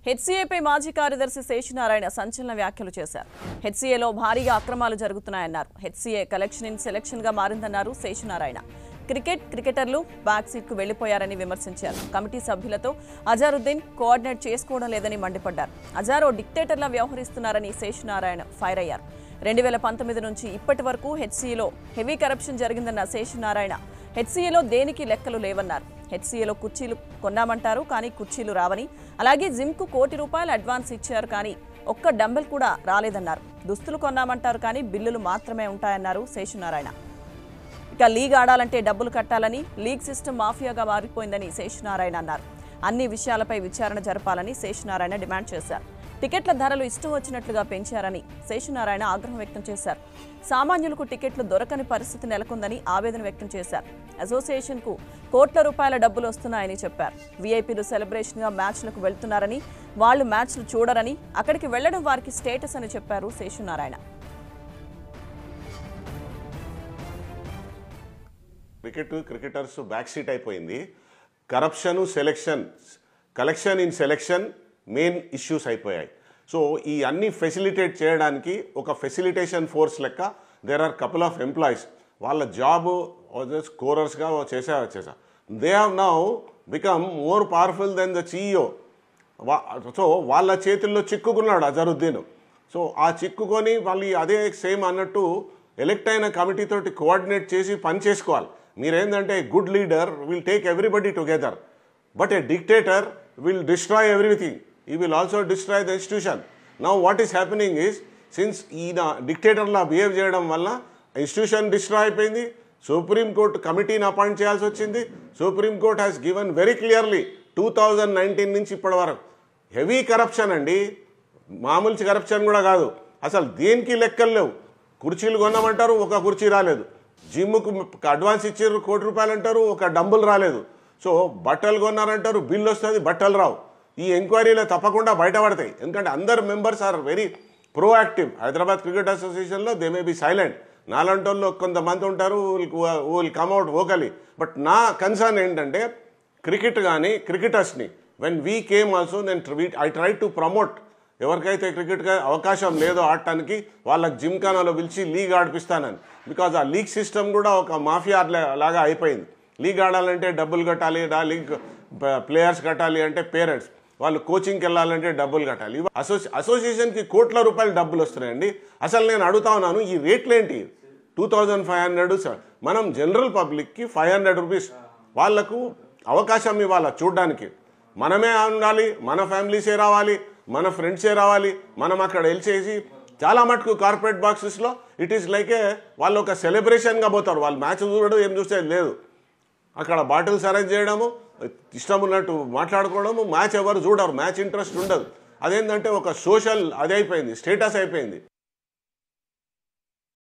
హెచ్సీఏపై మాజీ కార్యదర్శి శేషనారాయణ సంచలన వ్యాఖ్యలు చేశారు హెచ్సీఏలో భారీగా అక్రమాలు జరుగుతున్నాయన్నారు హెచ్సీఏ కలెక్షన్ ఇన్ సెలక్షన్ గా మారిందన్నారు శేషనారాయణ క్రికెట్ క్రికెటర్లు బ్యాక్ సీట్ కు వెళ్లిపోయారని విమర్శించారు కమిటీ సభ్యులతో అజారుద్దీన్ కోఆర్డినేట్ చేసుకోవడం లేదని మండిపడ్డారు అజారో డిక్టేటర్లా వ్యవహరిస్తున్నారని శేషనారాయణ ఫైర్ అయ్యారు రెండు వేల పంతొమ్మిది నుంచి ఇప్పటి వరకు హెచ్సీఏలో హెవీ కరప్షన్ జరిగిందన్న శేషనారాయణ హెచ్సీఏలో దేనికి లెక్కలు లేవన్నారు హెచ్సీఏలో కుర్చీలు కొన్నామంటారు కానీ కుర్చీలు రావని అలాగే జిమ్కు కోటి రూపాయలు అడ్వాన్స్ ఇచ్చారు కానీ ఒక్క డంబెల్ కూడా రాలేదన్నారు దుస్తులు కొన్నామంటారు కానీ బిల్లులు మాత్రమే ఉంటాయన్నారు శేషనారాయణ ఇక లీగ్ ఆడాలంటే డబ్బులు కట్టాలని లీగ్ సిస్టమ్ మాఫియాగా మారిపోయిందని శేషనారాయణ అన్నారు అన్ని విషయాలపై విచారణ జరపాలని శేషనారాయణ డిమాండ్ చేశారు టికెట్ల ధరలు ఇష్టం వచ్చినట్లుగా పెంచారని శేషనారాయణ ఆగ్రహం వ్యక్తం చేశారు సామాన్యులకు టికెట్లు దొరకని పరిస్థితి నెలకొందని ఆవేదన వ్యక్తం చేశారు అసోసియేషన్కు కోట్ల రూపాయల డబ్బులు వస్తున్నాయని చెప్పారు వీఐపీలు సెలబ్రేషన్గా మ్యాచ్లకు వెళ్తున్నారని వాళ్ళు మ్యాచ్లు చూడరని అక్కడికి వెళ్లడం వారికి స్టేటస్ అని చెప్పారు Seshanarayana cricket cricketers back seat అయిపోయింది corruption selection collection in selection main issues అయిపోయాయి సో ఈ అన్ని ఫెసిలిటేట్ చేయడానికి ఒక ఫెసిలిటేషన్ ఫోర్స్ లెక్క there are couple of employees వాళ్ళ జాబ్ స్కోరర్స్గా చేసా చేసా they have now become more powerful than the CEO వా సో వాళ్ళ చేతుల్లో చిక్కుకున్నాడు అజరుద్దీన్ సో ఆ చిక్కుకొని మళ్ళీ అదే సేమ్ అన్నట్టు ఎలెక్ట్ అయిన కమిటీ తోటి కోఆర్డినేట్ చేసి పని చేసుకోవాలి మీరేంటంటే good leader will take everybody together but a dictator will destroy everything he will also destroy the institution now what is happening is since ఈయన డిక్టేటర్లా బిహేవ్ చేయడం వల్ల ఇన్స్టిట్యూషన్ డిస్ట్రాయ్ అయిపోయింది సుప్రీం కోర్టు కమిటీని అపాయింట్ చేయాల్సి వచ్చింది supreme court has given very clearly two thousand nineteen నుంచి ఇప్పటి వరకు హెవీ కరప్షన్ అండి మామూలు కరప్షన్ కూడా కాదు అసలు దేనికి లెక్కలు లేవు కుర్చీలు కొన్నామంటారు ఒక కుర్చీ రాలేదు జిమ్కు అడ్వాన్స్ ఇచ్చారు కోటి రూపాయలు అంటారు ఒక డంబుల్ రాలేదు సో బట్టలు కొన్నారంటారు బిల్ వస్తుంది బట్టలు రావు ఈ ఎంక్వైరీలో తప్పకుండా బయటపడతాయి ఎందుకంటే అందరు members are very proactive Hyderabad cricket అసోసియేషన్లో దే మే బీ సైలెంట్ నాలాంటి వాళ్ళు కొంతమంది ఉంటారు విల్ కమ్అవుట్ ఓకలీ బట్ నా కన్సర్న్ ఏంటంటే క్రికెట్ కానీ క్రికెటర్స్ని వెన్ వీ కేమ్ ఆల్సో నేను ఐ ట్రై టు ప్రమోట్ ఎవరికైతే క్రికెట్గా అవకాశం లేదో ఆడటానికి వాళ్ళకి జిమ్ఖానాలో పిలిచి లీగ్ ఆడిపిస్తానని బికాజ్ ఆ లీగ్ సిస్టమ్ కూడా ఒక మాఫియా లా- లాగా అయిపోయింది లీగ్ ఆడాలంటే డబ్బులు కట్టాలి ఆ లీగ్ ప్లేయర్స్ కట్టాలి అంటే పేరెంట్స్ వాళ్ళు కోచింగ్కి వెళ్ళాలంటే డబ్బులు కట్టాలి ఇవి అసోసి అసోసియేషన్కి కోట్ల రూపాయలు డబ్బులు వస్తున్నాయండి అసలు నేను అడుగుతా ఉన్నాను ఈ రేట్లు ఏంటి టూ థౌజండ్ ఫైవ్ హండ్రెడ్ మనం జనరల్ పబ్లిక్కి ఫైవ్ హండ్రెడ్ రూపీస్ వాళ్లకు అవకాశం ఇవ్వాలి చూడడానికి మనమే ఉండాలి మన ఫ్యామిలీసే రావాలి మన ఫ్రెండ్సే రావాలి మనం అక్కడ వెళ్ళేసి చాలా మటుకు కార్పొరేట్ బాక్సెస్లో ఇట్ ఈస్ లైక్ ఏ వాళ్ళు ఒక సెలబ్రేషన్గా పోతారు వాళ్ళు మ్యాచ్ చూడడం ఏం చూసేది లేదు అక్కడ బాటిల్స్ అరేంజ్ చేయడము ఇష్టం ఉన్నట్టు మాట్లాడుకోవడము మ్యాచ్ ఎవరు చూడరు మ్యాచ్ ఇంట్రెస్ట్ ఉండదు అదేంటంటే ఒక సోషల్ అది అయిపోయింది స్టేటస్ అయిపోయింది